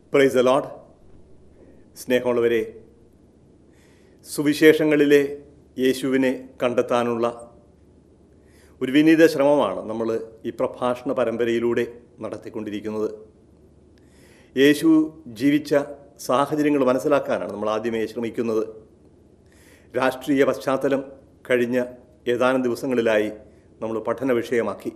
praise the load സ്നേഹമുള്ളവരെ സുവിശേഷങ്ങളിലെ യേശുവിനെ കണ്ടെത്താനുള്ള ഒരു വിനീത ശ്രമമാണ് നമ്മൾ ഈ പ്രഭാഷണ പരമ്പരയിലൂടെ നടത്തിക്കൊണ്ടിരിക്കുന്നത് യേശു ജീവിച്ച സാഹചര്യങ്ങൾ മനസ്സിലാക്കാനാണ് നമ്മൾ ആദ്യമേ ശ്രമിക്കുന്നത് രാഷ്ട്രീയ പശ്ചാത്തലം കഴിഞ്ഞ ഏതാനും ദിവസങ്ങളിലായി നമ്മൾ പഠന വിഷയമാക്കി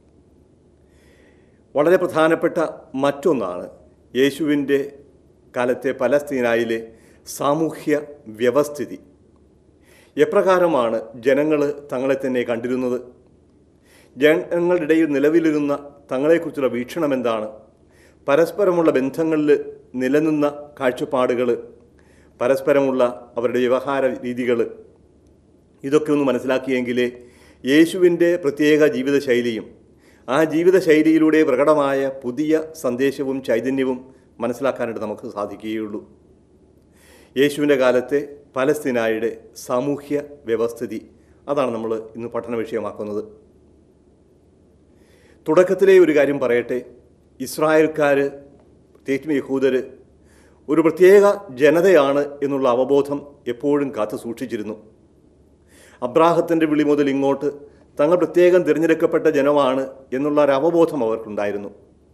വളരെ പ്രധാനപ്പെട്ട മറ്റൊന്നാണ് യേശുവിൻ്റെ കാലത്തെ പലസ്തീനായിലെ സാമൂഹ്യ വ്യവസ്ഥിതി എപ്രകാരമാണ് ജനങ്ങൾ തങ്ങളെ തന്നെ കണ്ടിരുന്നത് ജനങ്ങളുടെ ഇടയിൽ നിലവിലിരുന്ന തങ്ങളെക്കുറിച്ചുള്ള വീക്ഷണം എന്താണ് പരസ്പരമുള്ള ബന്ധങ്ങളിൽ നിലനിന്ന കാഴ്ചപ്പാടുകൾ പരസ്പരമുള്ള അവരുടെ വ്യവഹാര രീതികൾ ഇതൊക്കെ ഒന്ന് മനസ്സിലാക്കിയെങ്കിലേ യേശുവിൻ്റെ പ്രത്യേക ജീവിതശൈലിയും ആ ജീവിതശൈലിയിലൂടെ പ്രകടമായ പുതിയ സന്ദേശവും ചൈതന്യവും മനസ്സിലാക്കാനായിട്ട് നമുക്ക് സാധിക്കുകയുള്ളൂ യേശുവിൻ്റെ കാലത്തെ പലസ്തീനായുടെ സാമൂഹ്യ വ്യവസ്ഥിതി അതാണ് നമ്മൾ ഇന്ന് പഠന വിഷയമാക്കുന്നത് തുടക്കത്തിലെ ഒരു കാര്യം പറയട്ടെ ഇസ്രായേൽക്കാർ പ്രത്യേകിച്ചും യഹൂദർ ഒരു പ്രത്യേക ജനതയാണ് എന്നുള്ള അവബോധം എപ്പോഴും കാത്തു സൂക്ഷിച്ചിരുന്നു അബ്രാഹത്തിൻ്റെ വിളി മുതൽ ഇങ്ങോട്ട് തങ്ങൾ പ്രത്യേകം തിരഞ്ഞെടുക്കപ്പെട്ട ജനമാണ് എന്നുള്ള ഒരു അവബോധം അവർക്കുണ്ടായിരുന്നു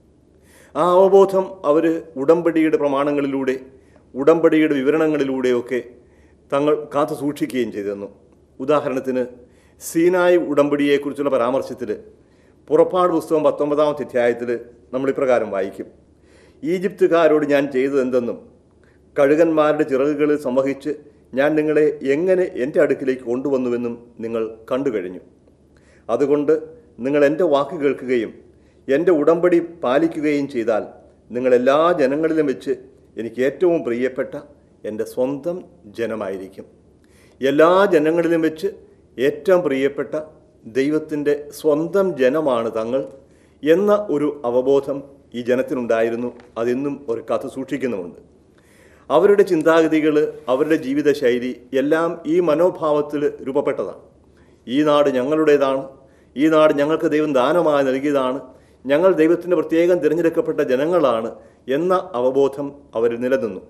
ആ അവബോധം അവർ ഉടമ്പടിയുടെ പ്രമാണങ്ങളിലൂടെ ഉടമ്പടിയുടെ വിവരണങ്ങളിലൂടെയൊക്കെ തങ്ങൾ കാത്തു സൂക്ഷിക്കുകയും ചെയ്തിരുന്നു ഉദാഹരണത്തിന് സീനായ് ഉടമ്പടിയെക്കുറിച്ചുള്ള പരാമർശത്തിൽ പുറപ്പാട് പുസ്തകം പത്തൊമ്പതാമത്തെ അധ്യായത്തിൽ നമ്മൾ ഇപ്രകാരം വായിക്കും ഈജിപ്തുകാരോട് ഞാൻ ചെയ്തത് എന്തെന്നും കഴുകന്മാരുടെ ചിറകുകൾ സംവഹിച്ച് ഞാൻ നിങ്ങളെ എങ്ങനെ എൻ്റെ അടുക്കിലേക്ക് കൊണ്ടുവന്നുവെന്നും നിങ്ങൾ കണ്ടു കഴിഞ്ഞു അതുകൊണ്ട് നിങ്ങൾ എൻ്റെ വാക്ക് കേൾക്കുകയും എൻ്റെ ഉടമ്പടി പാലിക്കുകയും ചെയ്താൽ നിങ്ങൾ എല്ലാ ജനങ്ങളിലും വെച്ച് എനിക്ക് ഏറ്റവും പ്രിയപ്പെട്ട എൻ്റെ സ്വന്തം ജനമായിരിക്കും എല്ലാ ജനങ്ങളിലും വെച്ച് ഏറ്റവും പ്രിയപ്പെട്ട ദൈവത്തിൻ്റെ സ്വന്തം ജനമാണ് തങ്ങൾ എന്ന ഒരു അവബോധം ഈ ജനത്തിനുണ്ടായിരുന്നു അതിന്നും ഒരു കഥ സൂക്ഷിക്കുന്നുമുണ്ട് അവരുടെ ചിന്താഗതികൾ അവരുടെ ജീവിതശൈലി എല്ലാം ഈ മനോഭാവത്തിൽ രൂപപ്പെട്ടതാണ് ഈ നാട് ഞങ്ങളുടേതാണ് ഈ നാട് ഞങ്ങൾക്ക് ദൈവം ദാനമായി നൽകിയതാണ് ഞങ്ങൾ ദൈവത്തിൻ്റെ പ്രത്യേകം തിരഞ്ഞെടുക്കപ്പെട്ട ജനങ്ങളാണ് എന്ന അവബോധം അവർ നിലനിന്നു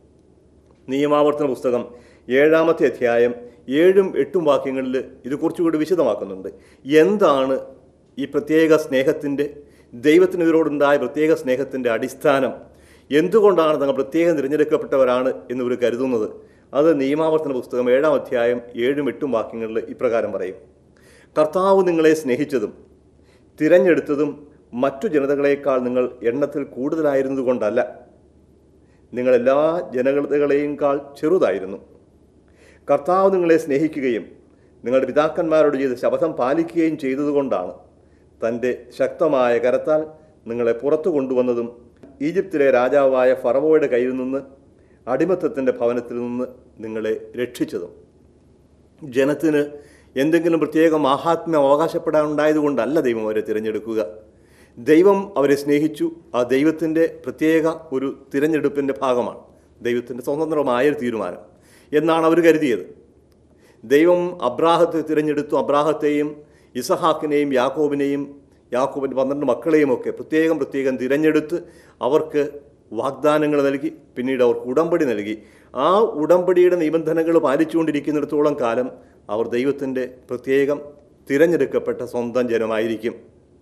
നിയമാവർത്തന പുസ്തകം ഏഴാമത്തെ അധ്യായം ഏഴും എട്ടും വാക്യങ്ങളിൽ ഇത് കുറച്ചുകൂടി വിശദമാക്കുന്നുണ്ട് എന്താണ് ഈ പ്രത്യേക സ്നേഹത്തിൻ്റെ ദൈവത്തിനെതിരോടുണ്ടായ പ്രത്യേക സ്നേഹത്തിൻ്റെ അടിസ്ഥാനം എന്തുകൊണ്ടാണ് തങ്ങൾ പ്രത്യേകം തിരഞ്ഞെടുക്കപ്പെട്ടവരാണ് എന്നിവർ കരുതുന്നത് അത് നിയമാവർത്തന പുസ്തകം ഏഴാം അധ്യായം ഏഴും എട്ടും വാക്യങ്ങളിൽ ഇപ്രകാരം പറയും കർത്താവ് നിങ്ങളെ സ്നേഹിച്ചതും തിരഞ്ഞെടുത്തതും മറ്റു ജനതകളേക്കാൾ നിങ്ങൾ എണ്ണത്തിൽ കൂടുതലായിരുന്നതുകൊണ്ടല്ല നിങ്ങളെല്ലാ ജനതകളെയും കാൾ ചെറുതായിരുന്നു കർത്താവ് നിങ്ങളെ സ്നേഹിക്കുകയും നിങ്ങളുടെ പിതാക്കന്മാരോട് ചെയ്ത ശപഥം പാലിക്കുകയും ചെയ്തതുകൊണ്ടാണ് തൻ്റെ ശക്തമായ കരത്താൽ നിങ്ങളെ പുറത്തു കൊണ്ടുവന്നതും ഈജിപ്തിലെ രാജാവായ ഫറവോയുടെ കയ്യിൽ നിന്ന് അടിമത്തത്തിൻ്റെ ഭവനത്തിൽ നിന്ന് നിങ്ങളെ രക്ഷിച്ചതും ജനത്തിന് എന്തെങ്കിലും പ്രത്യേക മാഹാത്മ്യം അവകാശപ്പെടാനുണ്ടായതുകൊണ്ടല്ല ദൈവം അവരെ തിരഞ്ഞെടുക്കുക ദൈവം അവരെ സ്നേഹിച്ചു ആ ദൈവത്തിൻ്റെ പ്രത്യേക ഒരു തിരഞ്ഞെടുപ്പിൻ്റെ ഭാഗമാണ് ദൈവത്തിൻ്റെ സ്വതന്ത്രമായ ഒരു തീരുമാനം എന്നാണ് അവർ കരുതിയത് ദൈവം അബ്രാഹത്തെ തിരഞ്ഞെടുത്തു അബ്രാഹത്തെയും ഇസഹാക്കിനെയും യാക്കോബിനെയും യാക്കോബിൻ്റെ പന്ത്രണ്ട് മക്കളെയും ഒക്കെ പ്രത്യേകം പ്രത്യേകം തിരഞ്ഞെടുത്ത് അവർക്ക് വാഗ്ദാനങ്ങൾ നൽകി പിന്നീട് അവർക്ക് ഉടമ്പടി നൽകി ആ ഉടമ്പടിയുടെ നിബന്ധനകൾ പാലിച്ചുകൊണ്ടിരിക്കുന്നിടത്തോളം കാലം അവർ ദൈവത്തിൻ്റെ പ്രത്യേകം തിരഞ്ഞെടുക്കപ്പെട്ട സ്വന്തം ജനമായിരിക്കും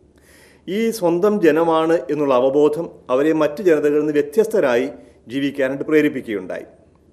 ഈ സ്വന്തം ജനമാണ് എന്നുള്ള അവബോധം അവരെ മറ്റ് ജനതകളിൽ നിന്ന് വ്യത്യസ്തരായി ജീവിക്കാനായിട്ട് പ്രേരിപ്പിക്കുകയുണ്ടായി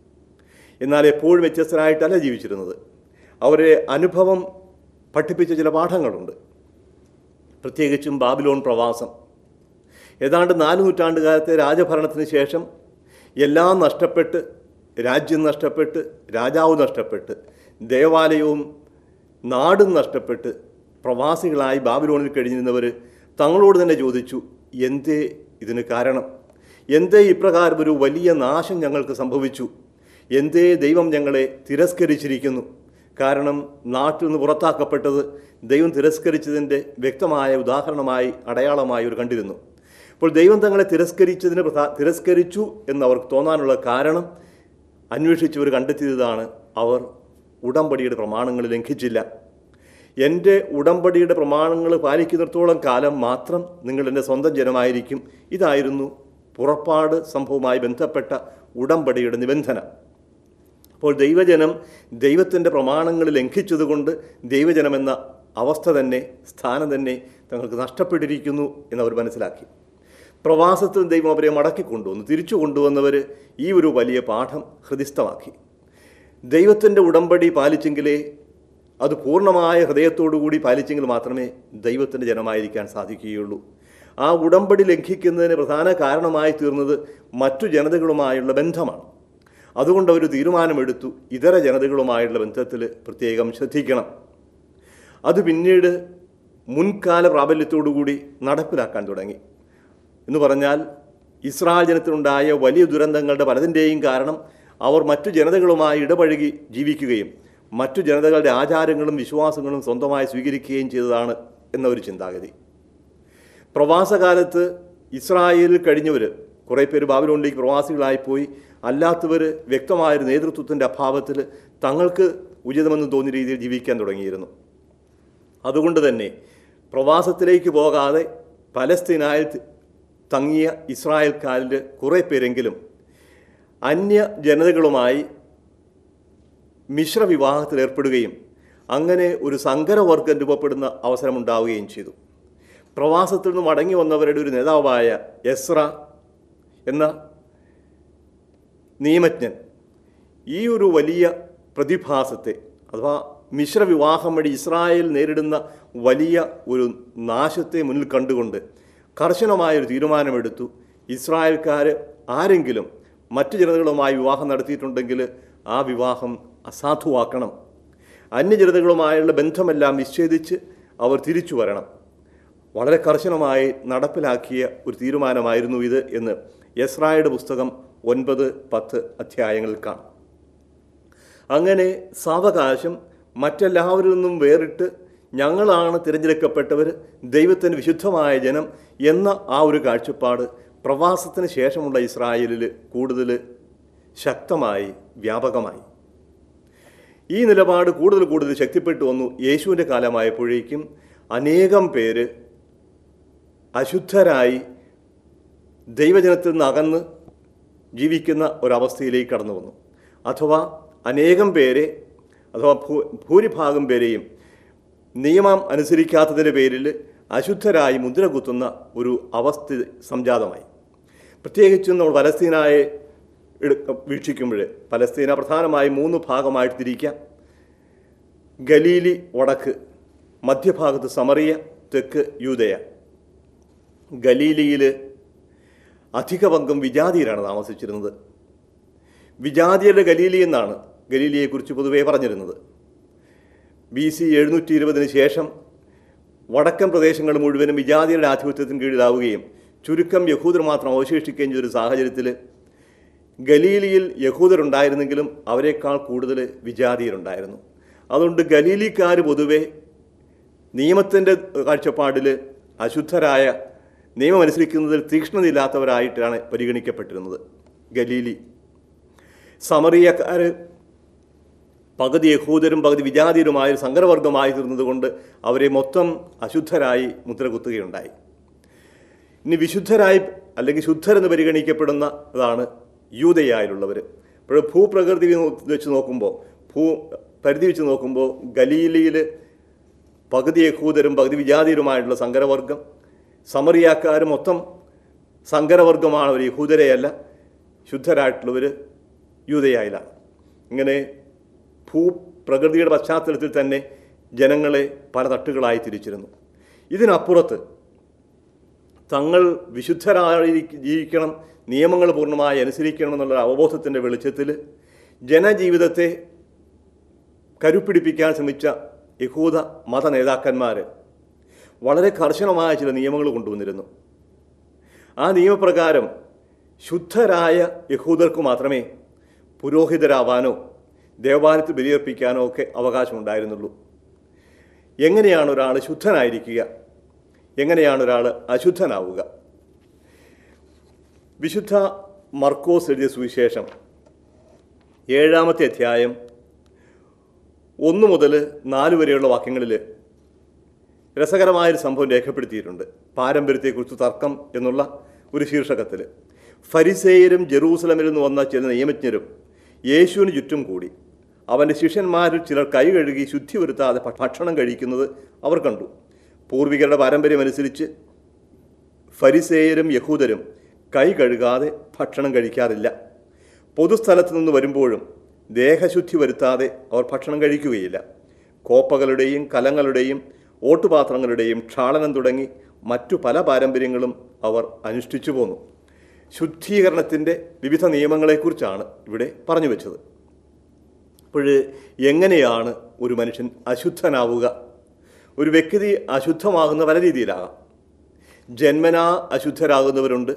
എന്നാൽ എപ്പോഴും വ്യത്യസ്തരായിട്ടല്ല ജീവിച്ചിരുന്നത് അവരെ അനുഭവം പഠിപ്പിച്ച ചില പാഠങ്ങളുണ്ട് പ്രത്യേകിച്ചും ബാബിലോൺ പ്രവാസം ഏതാണ്ട് നാല് നൂറ്റാണ്ട് കാലത്തെ രാജഭരണത്തിന് ശേഷം എല്ലാം നഷ്ടപ്പെട്ട് രാജ്യം നഷ്ടപ്പെട്ട് രാജാവ് നഷ്ടപ്പെട്ട് ദേവാലയവും നാടും നഷ്ടപ്പെട്ട് പ്രവാസികളായി ബാബിലോണിൽ കഴിഞ്ഞിരുന്നവർ തങ്ങളോട് തന്നെ ചോദിച്ചു എന്തേ ഇതിന് കാരണം എന്തേ ഇപ്രകാരം ഒരു വലിയ നാശം ഞങ്ങൾക്ക് സംഭവിച്ചു എന്തേ ദൈവം ഞങ്ങളെ തിരസ്കരിച്ചിരിക്കുന്നു കാരണം നാട്ടിൽ നിന്ന് പുറത്താക്കപ്പെട്ടത് ദൈവം തിരസ്കരിച്ചതിൻ്റെ വ്യക്തമായ ഉദാഹരണമായി അടയാളമായി ഒരു കണ്ടിരുന്നു അപ്പോൾ ദൈവം തങ്ങളെ തിരസ്കരിച്ചതിന് പ്രധാ- തിരസ്കരിച്ചു എന്ന് അവർക്ക് തോന്നാനുള്ള കാരണം അന്വേഷിച്ചവർ കണ്ടെത്തിയതാണ് അവർ ഉടമ്പടിയുടെ പ്രമാണങ്ങൾ ലംഘിച്ചില്ല എൻ്റെ ഉടമ്പടിയുടെ പ്രമാണങ്ങൾ പാലിക്കുന്നിടത്തോളം കാലം മാത്രം നിങ്ങൾ എൻ്റെ സ്വന്തം ജനമായിരിക്കും ഇതായിരുന്നു പുറപ്പാട് സംഭവവുമായി ബന്ധപ്പെട്ട ഉടമ്പടിയുടെ നിബന്ധന അപ്പോൾ ദൈവജനം ദൈവത്തിൻ്റെ പ്രമാണങ്ങൾ ലംഘിച്ചതുകൊണ്ട് ദൈവജനമെന്ന അവസ്ഥ തന്നെ സ്ഥാനം തന്നെ തങ്ങൾക്ക് നഷ്ടപ്പെട്ടിരിക്കുന്നു എന്നവർ മനസ്സിലാക്കി പ്രവാസത്തിൽ ദൈവം അവരെ മടക്കി കൊണ്ടുവന്നു തിരിച്ചു കൊണ്ടുവന്നവർ ഈ ഒരു വലിയ പാഠം ഹൃദിസ്ഥമാക്കി ദൈവത്തിൻ്റെ ഉടമ്പടി പാലിച്ചെങ്കിലേ അത് പൂർണ്ണമായ ഹൃദയത്തോടുകൂടി പാലിച്ചെങ്കിൽ മാത്രമേ ദൈവത്തിൻ്റെ ജനമായിരിക്കാൻ സാധിക്കുകയുള്ളൂ ആ ഉടമ്പടി ലംഘിക്കുന്നതിന് പ്രധാന കാരണമായി തീർന്നത് മറ്റു ജനതകളുമായുള്ള ബന്ധമാണ് അതുകൊണ്ട് അവർ തീരുമാനമെടുത്തു ഇതര ജനതകളുമായുള്ള ബന്ധത്തിൽ പ്രത്യേകം ശ്രദ്ധിക്കണം അത് പിന്നീട് മുൻകാല പ്രാബല്യത്തോടുകൂടി നടപ്പിലാക്കാൻ തുടങ്ങി എന്ന് പറഞ്ഞാൽ ഇസ്രായേൽ ജനത്തിനുണ്ടായ വലിയ ദുരന്തങ്ങളുടെ പലതിൻ്റെയും കാരണം അവർ മറ്റു ജനതകളുമായി ഇടപഴകി ജീവിക്കുകയും മറ്റു ജനതകളുടെ ആചാരങ്ങളും വിശ്വാസങ്ങളും സ്വന്തമായി സ്വീകരിക്കുകയും ചെയ്തതാണ് എന്ന ഒരു ചിന്താഗതി പ്രവാസകാലത്ത് ഇസ്രായേലിൽ കഴിഞ്ഞവർ കുറേ പേര് ബാബിലോണിലേക്ക് പ്രവാസികളായിപ്പോയി അല്ലാത്തവർ വ്യക്തമായൊരു നേതൃത്വത്തിൻ്റെ അഭാവത്തിൽ തങ്ങൾക്ക് ഉചിതമെന്ന് തോന്നിയ രീതിയിൽ ജീവിക്കാൻ തുടങ്ങിയിരുന്നു അതുകൊണ്ട് തന്നെ പ്രവാസത്തിലേക്ക് പോകാതെ പലസ്തീനായിൽ തങ്ങിയ ഇസ്രായേൽക്കാരിൽ കുറേ പേരെങ്കിലും അന്യ ജനതകളുമായി മിശ്രവിവാഹത്തിൽ ഏർപ്പെടുകയും അങ്ങനെ ഒരു സങ്കരവർഗം രൂപപ്പെടുന്ന അവസരമുണ്ടാവുകയും ചെയ്തു പ്രവാസത്തിൽ നിന്ന് മടങ്ങി വന്നവരുടെ ഒരു നേതാവായ എസ്ര എന്ന നിയമജ്ഞൻ ഈ ഒരു വലിയ പ്രതിഭാസത്തെ അഥവാ മിശ്രവിവാഹം വഴി ഇസ്രായേൽ നേരിടുന്ന വലിയ ഒരു നാശത്തെ മുന്നിൽ കണ്ടുകൊണ്ട് കർശനമായൊരു തീരുമാനമെടുത്തു ഇസ്രായേൽക്കാർ ആരെങ്കിലും മറ്റു ജനതകളുമായി വിവാഹം നടത്തിയിട്ടുണ്ടെങ്കിൽ ആ വിവാഹം അസാധുവാക്കണം അന്യജനതകളുമായുള്ള ബന്ധമെല്ലാം വിച്ഛേദിച്ച് അവർ തിരിച്ചു വരണം വളരെ കർശനമായി നടപ്പിലാക്കിയ ഒരു തീരുമാനമായിരുന്നു ഇത് എന്ന് യസ്രായുടെ പുസ്തകം ഒൻപത് പത്ത് അധ്യായങ്ങളിൽ കാണാം അങ്ങനെ സാവകാശം മറ്റെല്ലാവരിൽ നിന്നും വേറിട്ട് ഞങ്ങളാണ് തിരഞ്ഞെടുക്കപ്പെട്ടവർ ദൈവത്തിന് വിശുദ്ധമായ ജനം എന്ന ആ ഒരു കാഴ്ചപ്പാട് പ്രവാസത്തിന് ശേഷമുള്ള ഇസ്രായേലിൽ കൂടുതൽ ശക്തമായി വ്യാപകമായി ഈ നിലപാട് കൂടുതൽ കൂടുതൽ ശക്തിപ്പെട്ടു വന്നു യേശുവിൻ്റെ കാലമായപ്പോഴേക്കും അനേകം പേര് അശുദ്ധരായി ദൈവജനത്തിൽ നിന്ന് അകന്ന് ജീവിക്കുന്ന ഒരവസ്ഥയിലേക്ക് കടന്നു വന്നു അഥവാ അനേകം പേരെ അഥവാ ഭൂ ഭൂരിഭാഗം പേരെയും നിയമം അനുസരിക്കാത്തതിൻ്റെ പേരിൽ അശുദ്ധരായി മുദ്ര കുത്തുന്ന ഒരു അവസ്ഥ സംജാതമായി പ്രത്യേകിച്ചും നമ്മൾ പലസ്തീനായെ എടുക്ക വീക്ഷിക്കുമ്പോൾ പലസ്തീന പ്രധാനമായും മൂന്ന് ഭാഗമായിട്ട് തിരിക്കാം ഗലീലി വടക്ക് മധ്യഭാഗത്ത് സമറിയ തെക്ക് യൂതയ ഗലീലിയിൽ അധിക പങ്കും വിജാതിയരാണ് താമസിച്ചിരുന്നത് വിജാതിയരുടെ ഗലീലി എന്നാണ് ഗലീലിയെക്കുറിച്ച് പൊതുവേ പറഞ്ഞിരുന്നത് ബി സി എഴുന്നൂറ്റി ഇരുപതിന് ശേഷം വടക്കൻ പ്രദേശങ്ങൾ മുഴുവനും വിജാതിയുടെ ആധിപത്യത്തിന് കീഴിലാവുകയും ചുരുക്കം യഹൂദർ മാത്രം അവശേഷിക്കുകയും ചെയ്തൊരു സാഹചര്യത്തിൽ ഗലീലിയിൽ യഹൂദരുണ്ടായിരുന്നെങ്കിലും അവരെക്കാൾ കൂടുതൽ വിജാതിയരുണ്ടായിരുന്നു അതുകൊണ്ട് ഗലീലിക്കാർ പൊതുവെ നിയമത്തിൻ്റെ കാഴ്ചപ്പാടിൽ അശുദ്ധരായ നിയമമനുസരിക്കുന്നതിൽ തീക്ഷ്ണതയില്ലാത്തവരായിട്ടാണ് പരിഗണിക്കപ്പെട്ടിരുന്നത് ഗലീലി സമറിയക്കാർ പകുതി യഹൂദരും പകുതി വിജാതിയരുമായ ഒരു സങ്കരവർഗമായി തീർന്നതുകൊണ്ട് അവരെ മൊത്തം അശുദ്ധരായി മുദ്ര കുത്തുകയുണ്ടായി ഇനി വിശുദ്ധരായി അല്ലെങ്കിൽ ശുദ്ധരെന്ന് പരിഗണിക്കപ്പെടുന്നതാണ് യൂതയായിലുള്ളവർ ഇപ്പോൾ ഭൂപ്രകൃതി വെച്ച് നോക്കുമ്പോൾ ഭൂ പരിധി വെച്ച് നോക്കുമ്പോൾ ഗലീലിയിൽ പകുതി യഹൂദരും പകുതി വിജാതിയരുമായിട്ടുള്ള സങ്കരവർഗം സമറിയാക്കാർ മൊത്തം സങ്കരവർഗമാണ് അവർ യഹൂദരെയല്ല ശുദ്ധരായിട്ടുള്ളവർ യൂതയായിലാണ് ഇങ്ങനെ ഭൂ പ്രകൃതിയുടെ പശ്ചാത്തലത്തിൽ തന്നെ ജനങ്ങളെ പല തട്ടുകളായി തിരിച്ചിരുന്നു ഇതിനപ്പുറത്ത് തങ്ങൾ വിശുദ്ധരായി ജീവിക്കണം നിയമങ്ങൾ പൂർണ്ണമായി അനുസരിക്കണം എന്നുള്ള അവബോധത്തിൻ്റെ വെളിച്ചത്തിൽ ജനജീവിതത്തെ കരുപ്പിടിപ്പിക്കാൻ ശ്രമിച്ച യഹൂദ മത നേതാക്കന്മാർ വളരെ കർശനമായ ചില നിയമങ്ങൾ കൊണ്ടുവന്നിരുന്നു ആ നിയമപ്രകാരം ശുദ്ധരായ യഹൂദർക്ക് മാത്രമേ പുരോഹിതരാവാനോ ദേവാലയത്തിൽ ബലിയർപ്പിക്കാനോ ഒക്കെ അവകാശമുണ്ടായിരുന്നുള്ളൂ എങ്ങനെയാണ് ഒരാൾ ശുദ്ധനായിരിക്കുക എങ്ങനെയാണ് ഒരാൾ അശുദ്ധനാവുക വിശുദ്ധ മർക്കോസ് എഴുതിയ സുവിശേഷം ഏഴാമത്തെ അധ്യായം ഒന്ന് മുതൽ നാല് വരെയുള്ള വാക്യങ്ങളിൽ രസകരമായൊരു സംഭവം രേഖപ്പെടുത്തിയിട്ടുണ്ട് പാരമ്പര്യത്തെക്കുറിച്ച് തർക്കം എന്നുള്ള ഒരു ശീർഷകത്തിൽ ഫരിസേയരും ജെറൂസലമിൽ നിന്ന് വന്ന ചില നിയമജ്ഞരും യേശുവിന് ചുറ്റും കൂടി അവൻ്റെ ശിഷ്യന്മാരിൽ ചിലർ കൈ കഴുകി ശുദ്ധി വരുത്താതെ ഭ- ഭക്ഷണം കഴിക്കുന്നത് അവർ കണ്ടു പൂർവികരുടെ പാരമ്പര്യമനുസരിച്ച് ഫരിസേയരും യഹൂദരും കൈ കഴുകാതെ ഭക്ഷണം കഴിക്കാറില്ല പൊതുസ്ഥലത്ത് നിന്ന് വരുമ്പോഴും ദേഹശുദ്ധി വരുത്താതെ അവർ ഭക്ഷണം കഴിക്കുകയില്ല കോപ്പകളുടെയും കലങ്ങളുടെയും ഓട്ടുപാത്രങ്ങളുടെയും ക്ഷാളനം തുടങ്ങി മറ്റു പല പാരമ്പര്യങ്ങളും അവർ അനുഷ്ഠിച്ചു പോന്നു ശുദ്ധീകരണത്തിൻ്റെ വിവിധ നിയമങ്ങളെക്കുറിച്ചാണ് ഇവിടെ പറഞ്ഞു വെച്ചത് അപ്പോൾ എങ്ങനെയാണ് ഒരു മനുഷ്യൻ അശുദ്ധനാവുക ഒരു വ്യക്തി അശുദ്ധമാകുന്ന പല രീതിയിലാകാം ജന്മനാ അശുദ്ധരാകുന്നവരുണ്ട്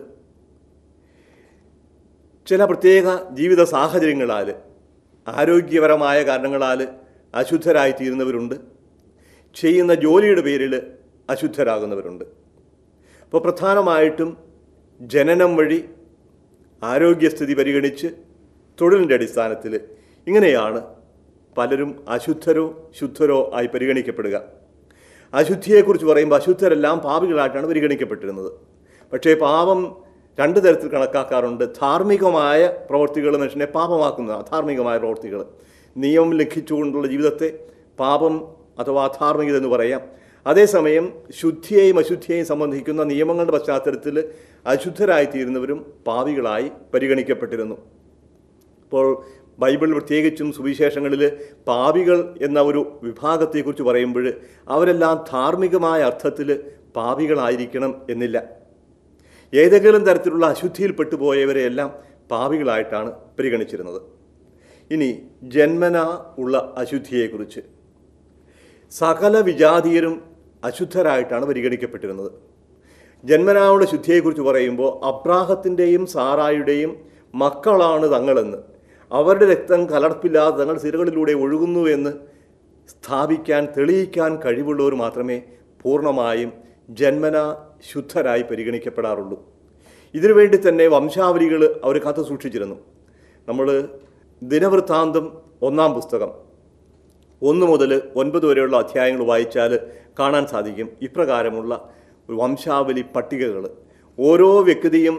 ചില പ്രത്യേക ജീവിത സാഹചര്യങ്ങളാൽ ആരോഗ്യപരമായ കാരണങ്ങളാൽ അശുദ്ധരായിത്തീരുന്നവരുണ്ട് ചെയ്യുന്ന ജോലിയുടെ പേരിൽ അശുദ്ധരാകുന്നവരുണ്ട് അപ്പോൾ പ്രധാനമായിട്ടും ജനനം വഴി ആരോഗ്യസ്ഥിതി പരിഗണിച്ച് തൊഴിലിൻ്റെ അടിസ്ഥാനത്തിൽ ഇങ്ങനെയാണ് പലരും അശുദ്ധരോ ശുദ്ധരോ ആയി പരിഗണിക്കപ്പെടുക അശുദ്ധിയെക്കുറിച്ച് പറയുമ്പോൾ അശുദ്ധരെല്ലാം പാപികളായിട്ടാണ് പരിഗണിക്കപ്പെട്ടിരുന്നത് പക്ഷേ പാപം രണ്ട് തരത്തിൽ കണക്കാക്കാറുണ്ട് ധാർമ്മികമായ പ്രവൃത്തികൾ മനുഷ്യനെ പാപമാക്കുന്ന അധാർമികമായ പ്രവൃത്തികൾ നിയമം ലംഘിച്ചുകൊണ്ടുള്ള ജീവിതത്തെ പാപം അഥവാ അധാർമികത എന്ന് പറയാം അതേസമയം ശുദ്ധിയെയും അശുദ്ധിയെയും സംബന്ധിക്കുന്ന നിയമങ്ങളുടെ പശ്ചാത്തലത്തിൽ അശുദ്ധരായിത്തീരുന്നവരും പാവികളായി പരിഗണിക്കപ്പെട്ടിരുന്നു ഇപ്പോൾ ബൈബിൾ പ്രത്യേകിച്ചും സുവിശേഷങ്ങളിൽ പാപികൾ എന്ന ഒരു വിഭാഗത്തെക്കുറിച്ച് പറയുമ്പോൾ അവരെല്ലാം ധാർമ്മികമായ അർത്ഥത്തിൽ പാപികളായിരിക്കണം എന്നില്ല ഏതെങ്കിലും തരത്തിലുള്ള അശുദ്ധിയിൽപ്പെട്ടു പോയവരെയെല്ലാം പാപികളായിട്ടാണ് പരിഗണിച്ചിരുന്നത് ഇനി ജന്മന ഉള്ള അശുദ്ധിയെക്കുറിച്ച് സകല വിജാതീയരും അശുദ്ധരായിട്ടാണ് പരിഗണിക്കപ്പെട്ടിരുന്നത് ജന്മനാവുള്ള ശുദ്ധിയെക്കുറിച്ച് പറയുമ്പോൾ അബ്രാഹത്തിൻ്റെയും സാറായുടെയും മക്കളാണ് തങ്ങളെന്ന് അവരുടെ രക്തം കലർപ്പില്ലാതെ തങ്ങൾ സിരകളിലൂടെ ഒഴുകുന്നു എന്ന് സ്ഥാപിക്കാൻ തെളിയിക്കാൻ കഴിവുള്ളവർ മാത്രമേ പൂർണ്ണമായും ജന്മന ശുദ്ധരായി പരിഗണിക്കപ്പെടാറുള്ളൂ ഇതിനുവേണ്ടി തന്നെ വംശാവലികൾ അവർ കാത്തു സൂക്ഷിച്ചിരുന്നു നമ്മൾ ദിനവൃത്താന്തം ഒന്നാം പുസ്തകം ഒന്ന് മുതൽ ഒൻപത് വരെയുള്ള അധ്യായങ്ങൾ വായിച്ചാൽ കാണാൻ സാധിക്കും ഇപ്രകാരമുള്ള ഒരു വംശാവലി പട്ടികകൾ ഓരോ വ്യക്തിയും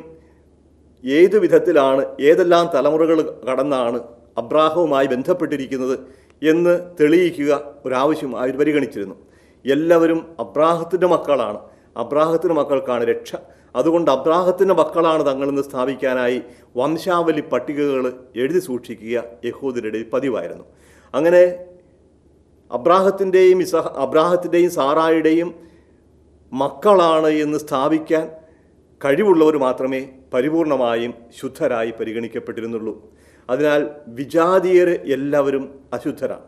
ഏതു വിധത്തിലാണ് ഏതെല്ലാം തലമുറകൾ കടന്നാണ് അബ്രാഹവുമായി ബന്ധപ്പെട്ടിരിക്കുന്നത് എന്ന് തെളിയിക്കുക ഒരാവശ്യമായി അവർ പരിഗണിച്ചിരുന്നു എല്ലാവരും അബ്രാഹത്തിൻ്റെ മക്കളാണ് അബ്രാഹത്തിൻ്റെ മക്കൾക്കാണ് രക്ഷ അതുകൊണ്ട് അബ്രാഹത്തിൻ്റെ മക്കളാണ് തങ്ങളെന്ന് സ്ഥാപിക്കാനായി വംശാവലി പട്ടികകൾ എഴുതി സൂക്ഷിക്കുക യഹൂദരുടെ പതിവായിരുന്നു അങ്ങനെ അബ്രാഹത്തിൻ്റെയും ഇസഹ അബ്രാഹത്തിൻ്റെയും സാറായുടെയും മക്കളാണ് എന്ന് സ്ഥാപിക്കാൻ കഴിവുള്ളവർ മാത്രമേ പരിപൂർണമായും ശുദ്ധരായി പരിഗണിക്കപ്പെട്ടിരുന്നുള്ളൂ അതിനാൽ വിജാതീയർ എല്ലാവരും അശുദ്ധരാണ്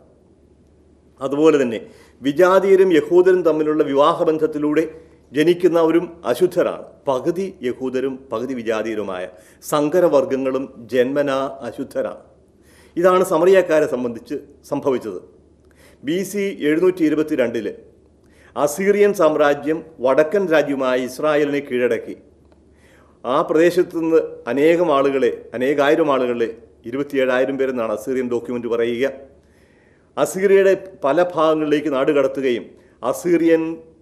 അതുപോലെ തന്നെ വിജാതീയരും യഹൂദരും തമ്മിലുള്ള വിവാഹബന്ധത്തിലൂടെ ജനിക്കുന്നവരും അശുദ്ധരാണ് പകുതി യഹൂദരും പകുതി വിജാതീയരുമായ സങ്കരവർഗങ്ങളും ജന്മനാ അശുദ്ധരാണ് ഇതാണ് സമറിയക്കാരെ സംബന്ധിച്ച് സംഭവിച്ചത് ബി സി എഴുന്നൂറ്റി ഇരുപത്തിരണ്ടില് അസീറിയൻ സാമ്രാജ്യം വടക്കൻ രാജ്യമായ ഇസ്രായേലിനെ കീഴടക്കി ആ പ്രദേശത്തു നിന്ന് അനേകം ആളുകളെ അനേകായിരം ആളുകളെ ഇരുപത്തിയേഴായിരം പേരെന്നാണ് അസീറിയൻ ഡോക്യുമെൻ്റ് പറയുക അസീറിയയുടെ പല ഭാഗങ്ങളിലേക്ക് നാട് കടത്തുകയും അസീറിയൻ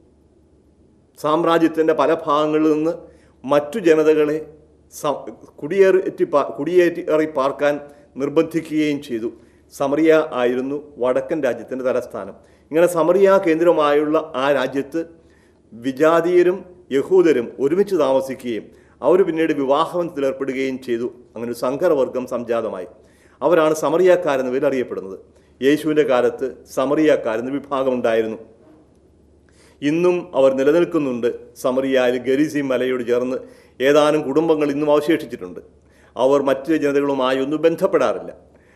സാമ്രാജ്യത്തിൻ്റെ പല ഭാഗങ്ങളിൽ നിന്ന് മറ്റു ജനതകളെ സ- കുടിയേറി പാ- കുടിയേറി പാർക്കാൻ നിർബന്ധിക്കുകയും ചെയ്തു സമറിയ ആയിരുന്നു വടക്കൻ രാജ്യത്തിൻ്റെ തലസ്ഥാനം ഇങ്ങനെ സമറിയ കേന്ദ്രമായുള്ള ആ രാജ്യത്ത് വിജാതീയരും യഹൂദരും ഒരുമിച്ച് താമസിക്കുകയും അവർ പിന്നീട് വിവാഹബന്ധത്തിൽ ഏർപ്പെടുകയും ചെയ്തു അങ്ങനെ ഒരു സങ്കരവർഗം സംജാതമായി അവരാണ് സമറിയാക്കാരെന്ന പേരിൽ അറിയപ്പെടുന്നത് യേശുവിൻ്റെ കാലത്ത് സമറിയാക്കാരെന്ന വിഭാഗമുണ്ടായിരുന്നു ഇന്നും അവർ നിലനിൽക്കുന്നുണ്ട് സമറിയായിൽ ഗരീസി മലയോട് ചേർന്ന് ഏതാനും കുടുംബങ്ങൾ ഇന്നും അവശേഷിച്ചിട്ടുണ്ട് അവർ മറ്റ് ജനതകളുമായി ഒന്നും ബന്ധപ്പെടാറില്ല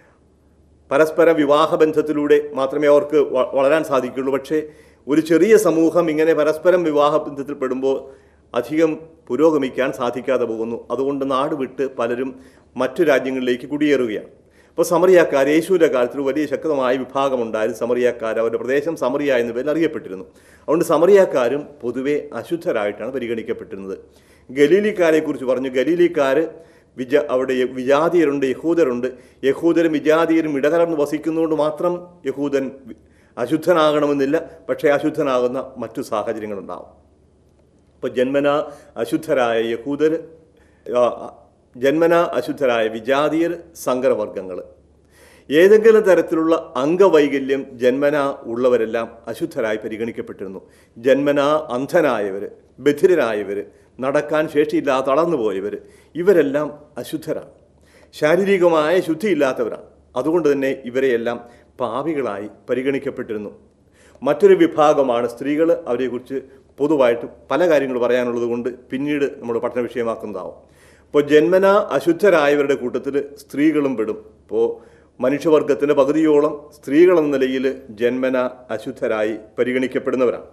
പരസ്പര വിവാഹ ബന്ധത്തിലൂടെ മാത്രമേ അവർക്ക് വ- വളരാൻ സാധിക്കുള്ളൂ പക്ഷേ ഒരു ചെറിയ സമൂഹം ഇങ്ങനെ പരസ്പരം വിവാഹ ബന്ധത്തിൽ പെടുമ്പോൾ അധികം പുരോഗമിക്കാൻ സാധിക്കാതെ പോകുന്നു അതുകൊണ്ട് നാട് വിട്ട് പലരും മറ്റു രാജ്യങ്ങളിലേക്ക് കുടിയേറുകയാണ് അപ്പോൾ സമറിയാക്കാർ യേശുവിൻ്റെ കാലത്തിൽ വലിയ ശക്തമായ വിഭാഗമുണ്ടായിരുന്നു സമറിയാക്കാർ അവരുടെ പ്രദേശം സമറിയ എന്ന പേരിൽ അറിയപ്പെട്ടിരുന്നു അതുകൊണ്ട് സമറിയാക്കാരും പൊതുവെ അശുദ്ധരായിട്ടാണ് പരിഗണിക്കപ്പെട്ടിരുന്നത് ഗലീലിക്കാരെക്കുറിച്ച് പറഞ്ഞു ഗലീലിക്കാർ വിജ അവിടെ വിജാതീയരുണ്ട് യഹൂദരുണ്ട് യഹൂദരും വിജാതീയരും ഇടകലർന്ന് വസിക്കുന്നതുകൊണ്ട് മാത്രം യഹൂദൻ വി- അശുദ്ധനാകണമെന്നില്ല പക്ഷേ അശുദ്ധനാകുന്ന മറ്റു സാഹചര്യങ്ങളുണ്ടാവും ഇപ്പോൾ ജന്മന അശുദ്ധരായ യഹൂദർ ആ, ജന്മന അശുദ്ധരായ വിജാതീയർ സങ്കരവർഗങ്ങൾ ഏതെങ്കിലും തരത്തിലുള്ള അംഗവൈകല്യം ജന്മന ഉള്ളവരെല്ലാം അശുദ്ധരായി പരിഗണിക്കപ്പെട്ടിരുന്നു ജന്മന അന്ധനായവർ ബധിരരായവർ നടക്കാൻ ശേഷിയില്ലാതെ തളർന്നുപോയവർ ഇവരെല്ലാം അശുദ്ധരാണ് ശാരീരികമായ ശുദ്ധിയില്ലാത്തവരാണ് അതുകൊണ്ട് തന്നെ ഇവരെയെല്ലാം പാപികളായി പരിഗണിക്കപ്പെട്ടിരുന്നു മറ്റൊരു വിഭാഗമാണ് സ്ത്രീകൾ അവരെക്കുറിച്ച് പൊതുവായിട്ട് പല കാര്യങ്ങൾ പറയാനുള്ളത് കൊണ്ട് പിന്നീട് നമ്മൾ പഠന വിഷയമാക്കുന്നതാവും ഇപ്പോൾ ജന്മന അശുദ്ധരായവരുടെ കൂട്ടത്തിൽ സ്ത്രീകളും പെടും ഇപ്പോൾ മനുഷ്യവർഗത്തിൻ്റെ പകുതിയോളം സ്ത്രീകളെന്ന നിലയിൽ ജന്മന അശുദ്ധരായി പരിഗണിക്കപ്പെടുന്നവരാണ്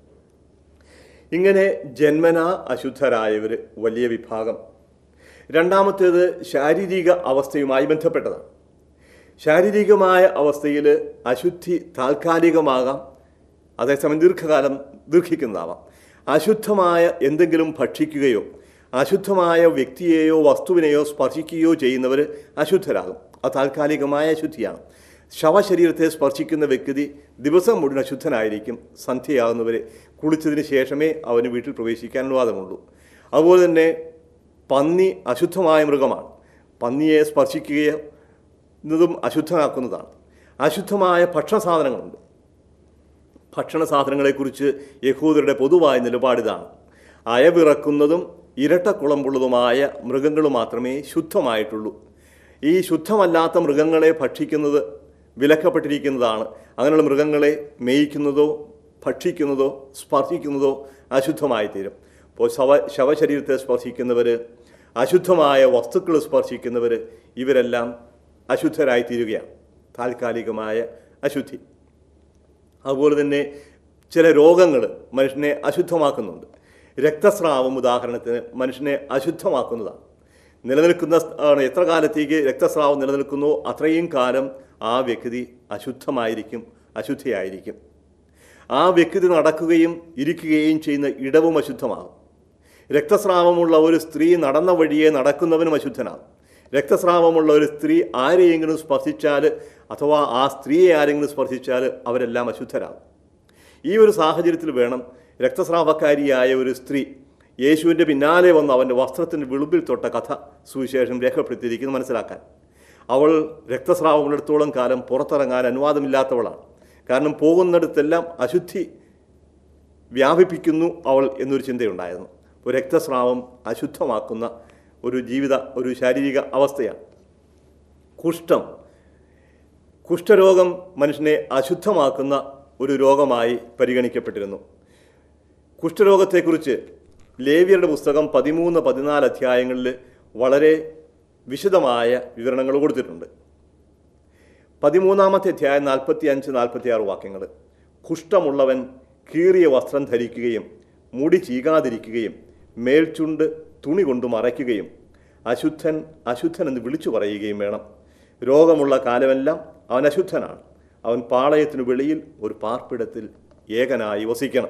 ഇങ്ങനെ ജന്മന അശുദ്ധരായവർ വലിയ വിഭാഗം രണ്ടാമത്തേത് ശാരീരിക അവസ്ഥയുമായി ബന്ധപ്പെട്ടതാണ് ശാരീരികമായ അവസ്ഥയിൽ അശുദ്ധി താൽക്കാലികമാകാം അതേസമയം ദീർഘകാലം ദീർഘിക്കുന്നതാവാം അശുദ്ധമായ എന്തെങ്കിലും ഭക്ഷിക്കുകയോ അശുദ്ധമായ വ്യക്തിയെയോ വസ്തുവിനെയോ സ്പർശിക്കുകയോ ചെയ്യുന്നവർ അശുദ്ധരാകും അത് താൽക്കാലികമായ അശുദ്ധിയാണ് ശവശരീരത്തെ സ്പർശിക്കുന്ന വ്യക്തി ദിവസം മുഴുവൻ അശുദ്ധനായിരിക്കും സന്ധ്യയാകുന്നവരെ കുളിച്ചതിന് ശേഷമേ അവന് വീട്ടിൽ പ്രവേശിക്കാൻ അനുവാദമുള്ളൂ അതുപോലെ തന്നെ പന്നി അശുദ്ധമായ മൃഗമാണ് പന്നിയെ സ്പർശിക്കുകയോ എന്നതും അശുദ്ധമാക്കുന്നതാണ് അശുദ്ധമായ ഭക്ഷണ സാധനങ്ങളുണ്ട് ഭക്ഷണ സാധനങ്ങളെക്കുറിച്ച് യഹൂദരുടെ പൊതുവായ നിലപാടിതാണ് അയവിറക്കുന്നതും ഇരട്ടക്കുളമ്പുള്ളതുമായ മൃഗങ്ങൾ മാത്രമേ ശുദ്ധമായിട്ടുള്ളൂ ഈ ശുദ്ധമല്ലാത്ത മൃഗങ്ങളെ ഭക്ഷിക്കുന്നത് വിലക്കപ്പെട്ടിരിക്കുന്നതാണ് അങ്ങനെയുള്ള മൃഗങ്ങളെ മേയിക്കുന്നതോ ഭക്ഷിക്കുന്നതോ സ്പർശിക്കുന്നതോ അശുദ്ധമായി തീരും അപ്പോൾ ശവ ശവശരീരത്തെ സ്പർശിക്കുന്നവർ അശുദ്ധമായ വസ്തുക്കൾ സ്പർശിക്കുന്നവർ ഇവരെല്ലാം അശുദ്ധരായി തീരുകയാണ് താൽക്കാലികമായ അശുദ്ധി അതുപോലെ തന്നെ ചില രോഗങ്ങൾ മനുഷ്യനെ അശുദ്ധമാക്കുന്നുണ്ട് രക്തസ്രാവം ഉദാഹരണത്തിന് മനുഷ്യനെ അശുദ്ധമാക്കുന്നതാണ് നിലനിൽക്കുന്ന ആണ് എത്ര കാലത്തേക്ക് രക്തസ്രാവം നിലനിൽക്കുന്നോ അത്രയും കാലം ആ വ്യക്തി അശുദ്ധമായിരിക്കും അശുദ്ധിയായിരിക്കും ആ വ്യക്തി നടക്കുകയും ഇരിക്കുകയും ചെയ്യുന്ന ഇടവും അശുദ്ധമാകും രക്തസ്രാവമുള്ള ഒരു സ്ത്രീ നടന്ന വഴിയെ നടക്കുന്നവനും അശുദ്ധനാകും രക്തസ്രാവമുള്ള ഒരു സ്ത്രീ ആരെയെങ്കിലും സ്പർശിച്ചാൽ അഥവാ ആ സ്ത്രീയെ ആരെങ്കിലും സ്പർശിച്ചാൽ അവരെല്ലാം അശുദ്ധരാകും ഈ ഒരു സാഹചര്യത്തിൽ വേണം രക്തസ്രാവക്കാരിയായ ഒരു സ്ത്രീ യേശുവിൻ്റെ പിന്നാലെ വന്ന് അവൻ്റെ വസ്ത്രത്തിൻ്റെ വിളുമ്പിൽ തൊട്ട കഥ സുവിശേഷം രേഖപ്പെടുത്തിയിരിക്കുന്നത് മനസ്സിലാക്കാൻ അവൾ രക്തസ്രാവമുള്ളിടത്തോളം കാലം പുറത്തിറങ്ങാൻ അനുവാദമില്ലാത്തവളാണ് കാരണം പോകുന്നിടത്തെല്ലാം അശുദ്ധി വ്യാപിപ്പിക്കുന്നു അവൾ എന്നൊരു ചിന്തയുണ്ടായിരുന്നു ഒരു രക്തസ്രാവം അശുദ്ധമാക്കുന്ന ഒരു ജീവിത ഒരു ശാരീരിക അവസ്ഥയാണ് കുഷ്ഠം കുഷ്ഠരോഗം മനുഷ്യനെ അശുദ്ധമാക്കുന്ന ഒരു രോഗമായി പരിഗണിക്കപ്പെട്ടിരുന്നു കുഷ്ഠരോഗത്തെക്കുറിച്ച് ലേവിയരുടെ പുസ്തകം പതിമൂന്ന് പതിനാല് അധ്യായങ്ങളിൽ വളരെ വിശദമായ വിവരണങ്ങൾ കൊടുത്തിട്ടുണ്ട് പതിമൂന്നാമത്തെ അധ്യായം നാൽപ്പത്തി അഞ്ച് നാൽപ്പത്തി ആറ് വാക്യങ്ങൾ കുഷ്ഠമുള്ളവൻ കീറിയ വസ്ത്രം ധരിക്കുകയും മുടി ചീകാതിരിക്കുകയും മേൽചുണ്ട് തുണി കൊണ്ട് മറയ്ക്കുകയും അശുദ്ധൻ അശുദ്ധൻ എന്ന് വിളിച്ചു പറയുകയും വേണം രോഗമുള്ള കാലമെല്ലാം അവൻ അശുദ്ധനാണ് അവൻ പാളയത്തിനു വെളിയിൽ ഒരു പാർപ്പിടത്തിൽ ഏകനായി വസിക്കണം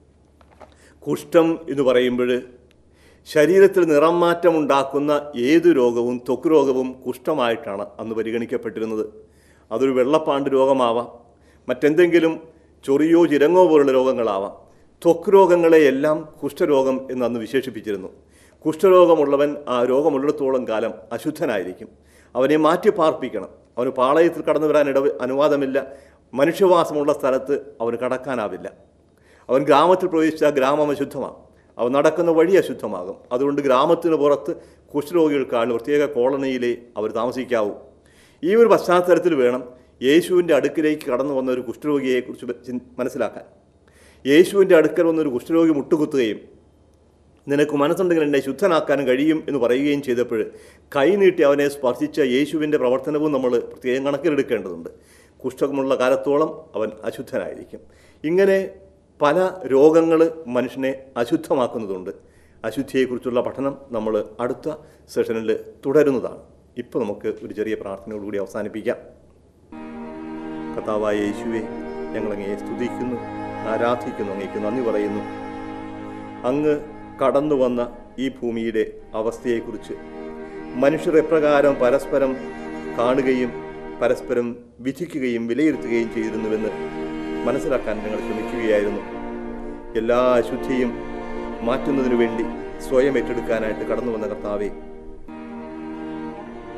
കുഷ്ഠം എന്ന് പറയുമ്പോൾ ശരീരത്തിൽ നിറം മാറ്റം ഉണ്ടാക്കുന്ന ഏതു രോഗവും ത്വക്ക് രോഗവും കുഷ്ഠമായിട്ടാണ് അന്ന് പരിഗണിക്കപ്പെട്ടിരുന്നത് അതൊരു വെള്ളപ്പാണ്ട് രോഗമാവാം മറ്റെന്തെങ്കിലും ചൊറിയോ ചിരങ്ങോ പോലുള്ള രോഗങ്ങളാവാം ത്വക്ക് രോഗങ്ങളെയെല്ലാം കുഷ്ഠരോഗം എന്ന് അന്ന് വിശേഷിപ്പിച്ചിരുന്നു കുഷ്ഠരോഗമുള്ളവൻ ആ രോഗമുള്ളിടത്തോളം കാലം അശുദ്ധനായിരിക്കും അവനെ മാറ്റി പാർപ്പിക്കണം അവന് പാളയത്തിൽ കടന്നു വരാൻ ഇട അനുവാദമില്ല മനുഷ്യവാസമുള്ള സ്ഥലത്ത് അവന് കടക്കാനാവില്ല അവൻ ഗ്രാമത്തിൽ പ്രവേശിച്ചാൽ ഗ്രാമം അശുദ്ധമാകും അവൻ നടക്കുന്ന വഴി അശുദ്ധമാകും അതുകൊണ്ട് ഗ്രാമത്തിന് പുറത്ത് കുഷ്ഠരോഗികൾക്കാണ് പ്രത്യേക കോളനിയിലേ അവർ താമസിക്കാവൂ ഈ ഒരു പശ്ചാത്തലത്തിൽ വേണം യേശുവിൻ്റെ അടുക്കിലേക്ക് കടന്നു വന്ന ഒരു കുഷ്ഠരോഗിയെക്കുറിച്ച് ചിൻ- മനസ്സിലാക്കാൻ യേശുവിൻ്റെ അടുക്കൽ വന്നൊരു കുഷ്ഠരോഗി മുട്ടുകുത്തുകയും നിനക്ക് മനസ്സുണ്ടെങ്കിൽ എന്നെ ശുദ്ധനാക്കാൻ കഴിയും എന്ന് പറയുകയും ചെയ്തപ്പോൾ കൈ നീട്ടി അവനെ സ്പർശിച്ച യേശുവിൻ്റെ പ്രവർത്തനവും നമ്മൾ പ്രത്യേകം കണക്കിലെടുക്കേണ്ടതുണ്ട് കുഷ്ഠമുള്ള കാലത്തോളം അവൻ അശുദ്ധനായിരിക്കും ഇങ്ങനെ പല രോഗങ്ങൾ മനുഷ്യനെ അശുദ്ധമാക്കുന്നതുണ്ട് അശുദ്ധിയെക്കുറിച്ചുള്ള പഠനം നമ്മൾ അടുത്ത സെഷനിൽ തുടരുന്നതാണ് ഇപ്പോൾ നമുക്ക് ഒരു ചെറിയ പ്രാർത്ഥനയോടുകൂടി അവസാനിപ്പിക്കാം കർത്താവായ യേശുവെ ഞങ്ങളങ്ങയെ സ്തുതിക്കുന്നു ആരാധിക്കുന്നു അങ്ങേക്ക് നന്ദി പറയുന്നു അങ്ങ് കടന്നു വന്ന ഈ ഭൂമിയുടെ അവസ്ഥയെക്കുറിച്ച് മനുഷ്യർ എപ്രകാരം പരസ്പരം കാണുകയും പരസ്പരം വിധിക്കുകയും വിലയിരുത്തുകയും ചെയ്തിരുന്നുവെന്ന് മനസ്സിലാക്കാൻ ഞങ്ങൾ ശ്രമിക്കുകയായിരുന്നു എല്ലാ അശുദ്ധിയും മാറ്റുന്നതിനു വേണ്ടി സ്വയം ഏറ്റെടുക്കാനായിട്ട് കടന്നു വന്ന കർത്താവെ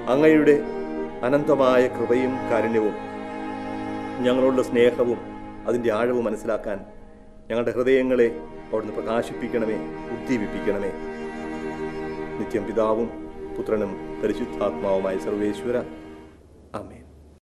അങ്ങയുടെ അനന്തമായ കൃപയും കാരുണ്യവും ഞങ്ങളോടുള്ള സ്നേഹവും അതിൻ്റെ ആഴവും മനസ്സിലാക്കാൻ ഞങ്ങളുടെ ഹൃദയങ്ങളെ അവിടുന്ന് പ്രകാശിപ്പിക്കണമേ ഉദ്ദീപിപ്പിക്കണമേ നിത്യം പിതാവും പുത്രനും പരിശുദ്ധാത്മാവുമായ സർവേശ്വര